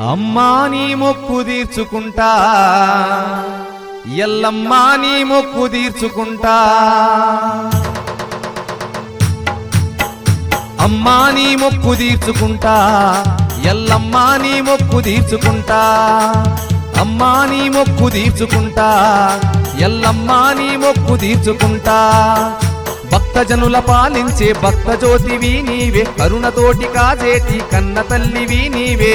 అమ్మా నీ మొక్కు తీర్చుకుంటా ఎల్లమ్మా నీ మొక్కు తీర్చుకుంటా అమ్మా నీ మొక్కు తీర్చుకుంటా ఎల్లమ్మా నీ మొక్కు తీర్చుకుంటా అమ్మా నీ మొక్కు తీర్చుకుంటా ఎల్లమ్మా నీ మొక్కు తీర్చుకుంటా భక్తజనుల పాలించే భక్త జ్యోతివి నీవే కరుణతోటి కాజేటి కన్న తల్లివి నీవే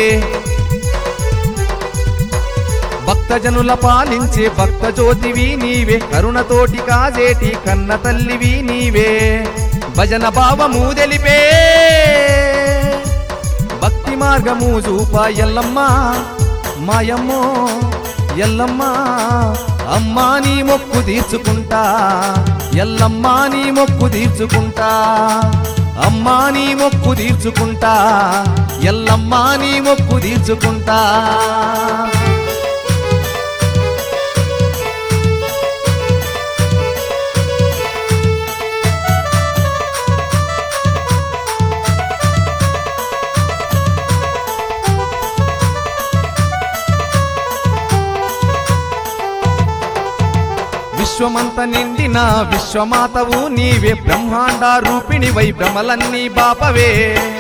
భక్తజనుల పాలించే భక్త జ్యోతివి నీవే కరుణతోటి కాజేటి కన్న తల్లివి నీవే భజన భావము తెలిపే భక్తి మార్గము చూప ఎల్లమ్మ మాయమ్మో ఎల్లమ్మ అమ్మా నీ మొక్కు తీర్చుకుంటా ఎల్లమ్మా నీ మొక్కు తీర్చుకుంటా అమ్మా నీ మొక్కు తీర్చుకుంటా ఎల్లమ్మా నీ మొక్కు తీర్చుకుంటా విశ్వమంత నిండిన విశ్వమాతవు నీవే బ్రహ్మాండ రూపిణి వై భ్రమలన్నీ బాపవే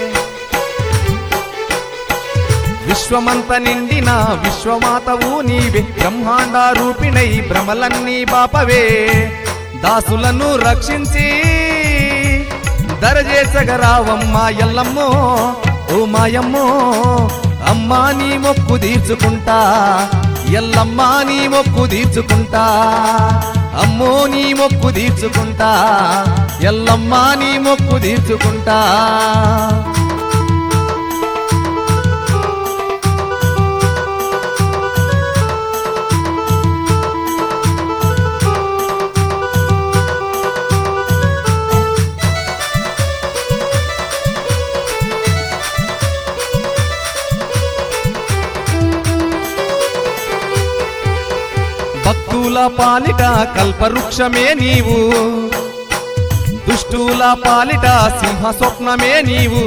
విశ్వమంత నిండిన విశ్వమాతవు నీవే బ్రహ్మాండ రూపిణై భ్రమలన్నీ బాపవే దాసులను రక్షించి దరజేసగరావమ్మ ఎల్లమ్మో ఓ మాయమ్మో అమ్మా నీ మొక్కు తీర్చుకుంటా ఎల్లమ్మా నీ మొక్కు తీర్చుకుంటా అమ్మో నీ మొక్కు తీర్చుకుంటా ఎల్లమ్మా నీ మొక్కు తీర్చుకుంటా భక్తుల పాలిట కల్పవృక్షమే నీవు దుష్టుల పాలిట సింహ స్వప్నమే నీవు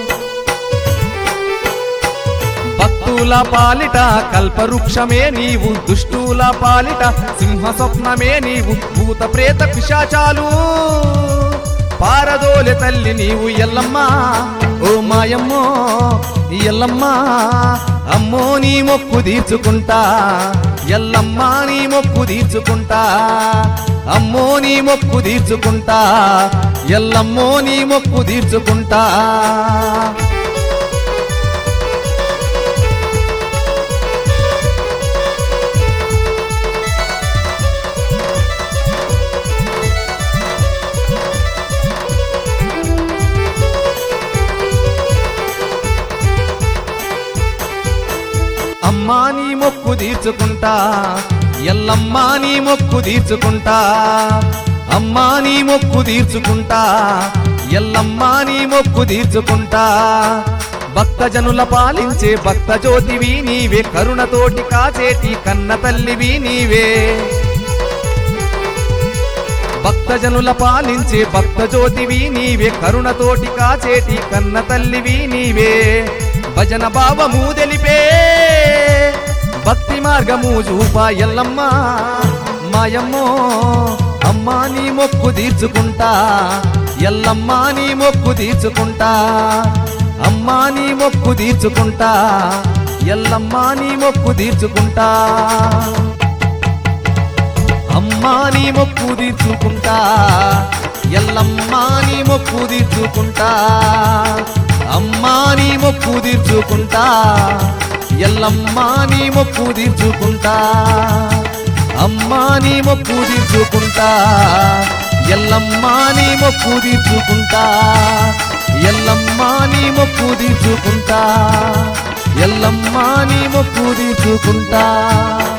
భక్తుల పాలిట కల్పవృక్షమే నీవు దుష్టుల పాలిట సింహ స్వప్నమే నీవు భూత ప్రేత పిశాచాలు పారదోలె తల్లి నీవు ఎల్లమ్మా ఓ మాయమ్మో ఎల్లమ్మా అమ్మో నీ మొక్కు తీర్చుకుంటా ఎల్లమ్మా నీ మొక్కు తీర్చుకుంటా అమ్మో నీ మొక్కు తీర్చుకుంటా ఎల్లమ్మో నీ మొక్కు తీర్చుకుంటా అమ్మా నీ మొక్కు తీర్చుకుంటా ఎల్లమ్మా నీ మొక్కు తీర్చుకుంటా అమ్మా నీ మొక్కు తీర్చుకుంటా ఎల్లమ్మా నీ మొక్కు తీర్చుకుంటా భక్తజనుల పాలించే భక్త జ్యోతివి నీవే కరుణతోటి కాచేటి కన్న తల్లివి నీవే భక్తజనుల పాలించే భక్త జ్యోతివి నీవే కరుణతోటి కాచేటి కన్న తల్లివి నీవే భజన భావము తెలిపే భక్తి మార్గము చూప ఎల్లమ్మ మాయమ్మో అమ్మా నీ మొక్కు తీర్చుకుంటా ఎల్లమ్మా నీ మొక్కు తీర్చుకుంటా అమ్మా నీ మొక్కు తీర్చుకుంటా ఎల్లమ్మా నీ మొక్కు తీర్చుకుంటా అమ్మా నీ మొక్కు తీర్చుకుంటా ఎల్లమ్మా నీ మొక్కు తీర్చుకుంటా అమ్మా నీ మొక్కు తీర్చుకుంటా ఎల్లమ్మా నీ మొక్కు తీర్చుకుంటా అమ్మా నీ మొక్కు తీర్చుకుంటా ఎల్లమ్మా నీ మొక్కు తీర్చుకుంటా ఎల్లమ్మా నీ మొక్కు తీర్చుకుంటా ఎల్లమ్మా నీ మొక్కు తీర్చుకుంటా